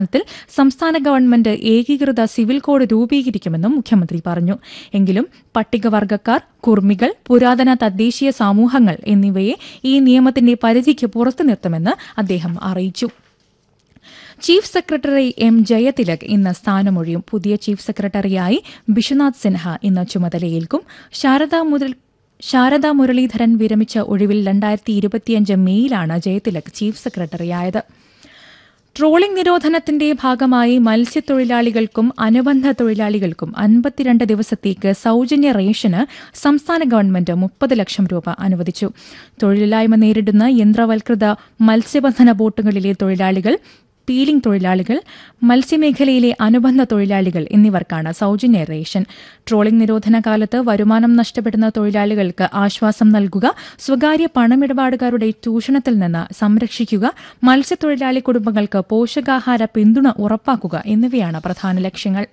ത്തിൽ സംസ്ഥാന ഗവൺമെന്റ് ഏകീകൃത സിവിൽ കോഡ് രൂപീകരിക്കുമെന്നും മുഖ്യമന്ത്രി പറഞ്ഞു എങ്കിലും പട്ടികവർഗക്കാർ കുർമികൾ പുരാതന തദ്ദേശീയ സമൂഹങ്ങൾ എന്നിവയെ ഈ നിയമത്തിന്റെ പരിധിക്ക് പുറത്തു നിർത്തുമെന്ന് അദ്ദേഹം അറിയിച്ചു ചീഫ് സെക്രട്ടറി എം ജയതിലക് ഇന്ന് സ്ഥാനമൊഴിയും പുതിയ ചീഫ് സെക്രട്ടറിയായി ബിശ്വനാഥ് സിൻഹ ഇന്ന് ചുമതലയേൽക്കും ശാരദാ മുതൽ ശാരദാ മുരളീധരൻ വിരമിച്ച ഒഴിവിൽ രണ്ടായിരത്തി ഇരുപത്തിയഞ്ച് മെയ്യിലാണ് ജയതിലക് ചീഫ് സെക്രട്ടറിയായത് ട്രോളിംഗ് നിരോധനത്തിന്റെ ഭാഗമായി മത്സ്യത്തൊഴിലാളികൾക്കും അനുബന്ധ തൊഴിലാളികൾക്കും അൻപത്തിരണ്ട് ദിവസത്തേക്ക് സൌജന്യ റേഷന് സംസ്ഥാന ഗവൺമെന്റ് മുപ്പത് ലക്ഷം രൂപ അനുവദിച്ചു തൊഴിലില്ലായ്മ നേരിടുന്ന യന്ത്രവൽകൃത മത്സ്യബന്ധന ബോട്ടുകളിലെ തൊഴിലാളികൾ പീലിംഗ് തൊഴിലാളികൾ മത്സ്യമേഖലയിലെ അനുബന്ധ തൊഴിലാളികൾ എന്നിവർക്കാണ് സൌജന്യ റേഷൻ ട്രോളിംഗ് നിരോധന കാലത്ത് വരുമാനം നഷ്ടപ്പെടുന്ന തൊഴിലാളികൾക്ക് ആശ്വാസം നൽകുക സ്വകാര്യ പണമിടപാടുകാരുടെ ചൂഷണത്തിൽ നിന്ന് സംരക്ഷിക്കുക മത്സ്യത്തൊഴിലാളി കുടുംബങ്ങൾക്ക് പോഷകാഹാര പിന്തുണ ഉറപ്പാക്കുക എന്നിവയാണ് പ്രധാന ലക്ഷ്യങ്ങൾ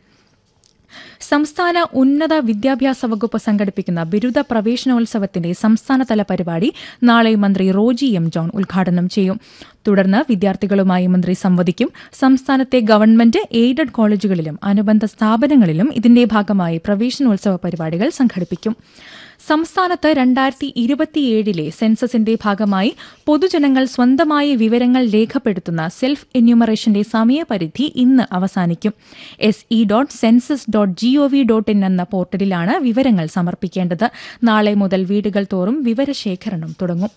സംസ്ഥാന ഉന്നത വിദ്യാഭ്യാസ വകുപ്പ് സംഘടിപ്പിക്കുന്ന ബിരുദ പ്രവേശനോത്സവത്തിന്റെ സംസ്ഥാനതല പരിപാടി നാളെ മന്ത്രി റോജി എം ജോൺ ഉദ്ഘാടനം ചെയ്യും തുടർന്ന് വിദ്യാർത്ഥികളുമായി മന്ത്രി സംവദിക്കും സംസ്ഥാനത്തെ ഗവൺമെന്റ് എയ്ഡഡ് കോളേജുകളിലും അനുബന്ധ സ്ഥാപനങ്ങളിലും ഇതിന്റെ ഭാഗമായി പ്രവേശനോത്സവ പരിപാടികൾ സംഘടിപ്പിക്കും സംസ്ഥാനത്ത് രണ്ടായിരത്തി ഇരുപത്തിയേഴിലെ സെൻസസിന്റെ ഭാഗമായി പൊതുജനങ്ങൾ സ്വന്തമായി വിവരങ്ങൾ രേഖപ്പെടുത്തുന്ന സെൽഫ് എന്യൂമറേഷന്റെ സമയപരിധി ഇന്ന് അവസാനിക്കും S E dot census dot G O V dot in എന്ന പോർട്ടലിലാണ് വിവരങ്ങൾ സമർപ്പിക്കേണ്ടത് നാളെ മുതൽ വീടുകൾ തോറും വിവരശേഖരണം തുടങ്ങും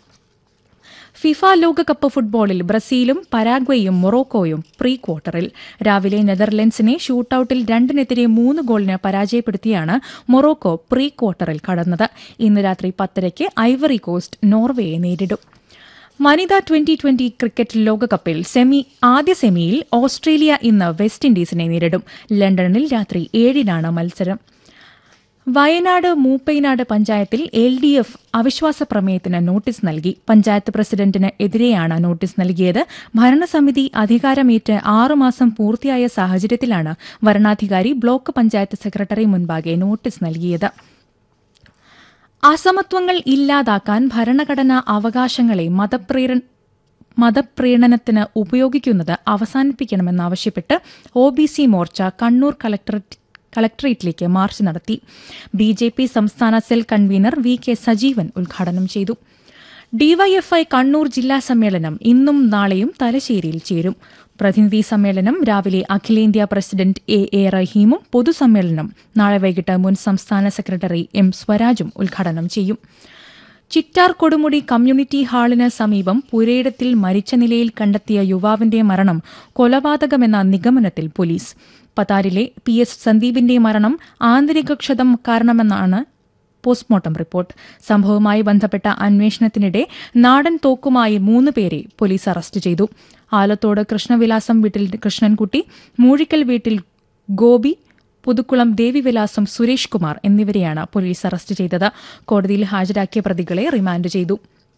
ഫിഫ ലോകകപ്പ് ഫുട്ബോളിൽ ബ്രസീലും പരാഗ്വേയും മൊറോക്കോയും പ്രീ ക്വാർട്ടറിൽ രാവിലെ നെതർലൻഡ്സിനെ ഷൂട്ടൌട്ടിൽ രണ്ടിനെതിരെ മൂന്ന് ഗോളിന് പരാജയപ്പെടുത്തിയാണ് മൊറോക്കോ പ്രീ ക്വാർട്ടറിൽ കടന്നത് ഇന്ന് രാത്രി പത്തരയ്ക്ക് ഐവറി കോസ്റ്റ് നോർവേയെ നേരിടും വനിതാ ട്വന്റി ട്വന്റി ക്രിക്കറ്റ് ലോകകപ്പിൽ സെമി ആദ്യ സെമിയിൽ ഓസ്ട്രേലിയ ഇന്ന് വെസ്റ്റ് ഇൻഡീസിനെ നേരിടും ലണ്ടനിൽ രാത്രി ഏഴിനാണ് മത്സരം വയനാട് മൂപ്പൈനാട് പഞ്ചായത്തിൽ എൽ ഡി എഫ് അവിശ്വാസ പ്രമേയത്തിന് നോട്ടീസ് നൽകി പഞ്ചായത്ത് പ്രസിഡന്റിന് എതിരെയാണ് നോട്ടീസ് നൽകിയത് ഭരണസമിതി അധികാരമേറ്റ് ആറുമാസം പൂർത്തിയായ സാഹചര്യത്തിലാണ് വരണാധികാരി ബ്ലോക്ക് പഞ്ചായത്ത് സെക്രട്ടറി മുൻപാകെ നോട്ടീസ് നൽകിയത് അസമത്വങ്ങൾ ഇല്ലാതാക്കാൻ ഭരണഘടനാ അവകാശങ്ങളെ മതപ്രേര മതപ്രീണനത്തിന് ഉപയോഗിക്കുന്നത് അവസാനിപ്പിക്കണമെന്നാവശ്യപ്പെട്ട് O B C Morcha Kannur collectorate കളക്ടറേറ്റിലേക്ക് മാർച്ച് നടത്തി ബി ജെ പി സംസ്ഥാന cell convener V K Sajeevan ഉദ്ഘാടനം ചെയ്തു ഡിവൈഎഫ്ഐ കണ്ണൂർ ജില്ലാ സമ്മേളനം ഇന്നും നാളെയും തലശ്ശേരിയിൽ ചേരും പ്രതിനിധി സമ്മേളനം രാവിലെ അഖിലേന്ത്യാ പ്രസിഡന്റ് എ എ റഹീമും പൊതുസമ്മേളനം നാളെ വൈകിട്ട് മുൻ സംസ്ഥാന സെക്രട്ടറി എം സ്വരാജും ഉദ്ഘാടനം ചെയ്യും ചിറ്റാർ കൊടുമുടി കമ്മ്യൂണിറ്റി ഹാളിന് സമീപം പുരയിടത്തിൽ മരിച്ച നിലയിൽ കണ്ടെത്തിയ യുവാവിന്റെ മരണം കൊലപാതകമെന്ന നിഗമനത്തിൽ പോലീസ് പതാരിലെ പി എസ് സന്ദീപിന്റെ മരണം ആന്തരികക്ഷതം കാരണമെന്നാണ് പോസ്റ്റ്മോർട്ടം റിപ്പോർട്ട് സംഭവവുമായി ബന്ധപ്പെട്ട അന്വേഷണത്തിനിടെ നാടൻ തോക്കുമായി മൂന്ന് പേരെ പോലീസ് അറസ്റ്റ് ചെയ്തു ആലത്തോട് കൃഷ്ണവിലാസം വീട്ടിൽ കൃഷ്ണൻകുട്ടി മൂഴിക്കൽ വീട്ടിൽ ഗോപി പുതുക്കുളം ദേവിവിലാസം സുരേഷ് കുമാർ എന്നിവരെയാണ് പോലീസ് അറസ്റ്റ് ചെയ്തത് കോടതിയിൽ ഹാജരാക്കിയ പ്രതികളെ റിമാൻഡ് ചെയ്തു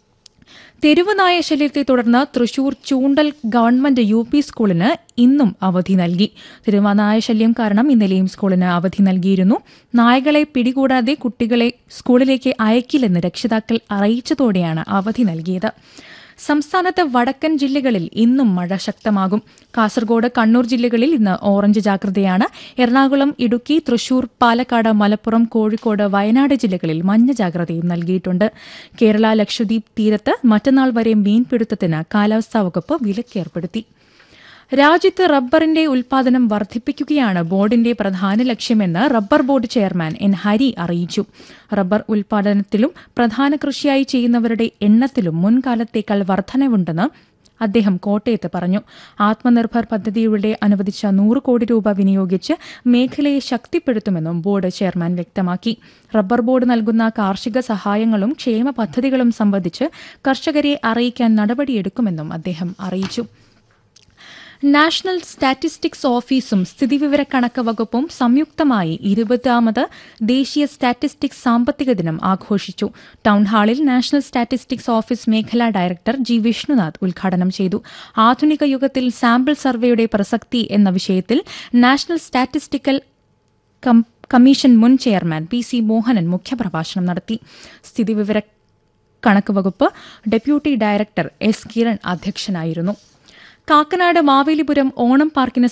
തെരുവ് നായ ശല്യത്തെ തുടർന്ന് Thrissur Choondal government U P സ്കൂളിന് ഇന്നും അവധി നൽകി തെരുവനായ ശല്യം കാരണം ഇന്നലെയും സ്കൂളിന് അവധി നൽകിയിരുന്നു നായകളെ പിടികൂടാതെ കുട്ടികളെ സ്കൂളിലേക്ക് അയക്കില്ലെന്ന് രക്ഷിതാക്കൾ അറിയിച്ചതോടെയാണ് അവധി നൽകിയത് സംസ്ഥാനത്ത് വടക്കൻ ജില്ലകളിൽ ഇന്നും മഴ ശക്തമാകും കാസർഗോഡ് കണ്ണൂർ ജില്ലകളിൽ ഇന്ന് ഓറഞ്ച് ജാഗ്രതയാണ് എറണാകുളം ഇടുക്കി തൃശൂർ പാലക്കാട് മലപ്പുറം കോഴിക്കോട് വയനാട് ജില്ലകളിൽ മഞ്ഞ ജാഗ്രതയും നൽകിയിട്ടുണ്ട് കേരള ലക്ഷദ്വീപ് തീരത്ത് മറ്റന്നാൾ വരെ മീൻപിടുത്തത്തിന് കാലാവസ്ഥാ വകുപ്പ് വിലക്കേർപ്പെടുത്തി രാജ്യത്ത് റബ്ബറിന്റെ ഉൽപാദനം വർദ്ധിപ്പിക്കുകയാണ് ബോർഡിന്റെ പ്രധാന ലക്ഷ്യമെന്ന് rubber board chairman N Hari അറിയിച്ചു റബ്ബർ ഉൽപാദനത്തിലും പ്രധാന കൃഷിയായി ചെയ്യുന്നവരുടെ എണ്ണത്തിലും മുൻകാലത്തേക്കാൾ വർധനവുണ്ടെന്ന് അദ്ദേഹം കോട്ടയത്ത് പറഞ്ഞു ആത്മനിർഭർ പദ്ധതിയുടെ അനുവദിച്ച നൂറ് കോടി രൂപ വിനിയോഗിച്ച് മേഖലയെ ശക്തിപ്പെടുത്തുമെന്നും ബോർഡ് ചെയർമാൻ വ്യക്തമാക്കി റബ്ബർ ബോർഡ് നൽകുന്ന കാർഷിക സഹായങ്ങളും ക്ഷേമ പദ്ധതികളും സംബന്ധിച്ച് കർഷകരെ അറിയിക്കാൻ നടപടിയെടുക്കുമെന്നും അദ്ദേഹം അറിയിച്ചു നാഷണൽ സ്റ്റാറ്റിസ്റ്റിക്സ് ഓഫീസും സ്ഥിതിവിവരക്കണക്ക് വകുപ്പും സംയുക്തമായി ഇരുപതാമത് ദേശീയ സ്റ്റാറ്റിസ്റ്റിക്സ് സാമ്പത്തിക ദിനം ആഘോഷിച്ചു ടൌൺഹാളിൽ നാഷണൽ സ്റ്റാറ്റിസ്റ്റിക്സ് ഓഫീസ് മേഖലാ ഡയറക്ടർ ജി വിഷ്ണുനാഥ് ഉദ്ഘാടനം ചെയ്തു ആധുനിക യുഗത്തിൽ സാമ്പിൾ സർവേയുടെ പ്രസക്തി എന്ന വിഷയത്തിൽ നാഷണൽ സ്റ്റാറ്റിസ്റ്റിക്കൽ കമ്മീഷൻ മുൻ ചെയർമാൻ പി സി മോഹനൻ മുഖ്യപ്രഭാഷണം നടത്തി സ്ഥിതിവിവര കണക്ക് വകുപ്പ് ഡെപ്യൂട്ടി ഡയറക്ടർ എസ് കിരൺ അധ്യക്ഷനായിരുന്നു കാക്കനാട് മാവേലിപുരം ഓണം പാർക്കിന്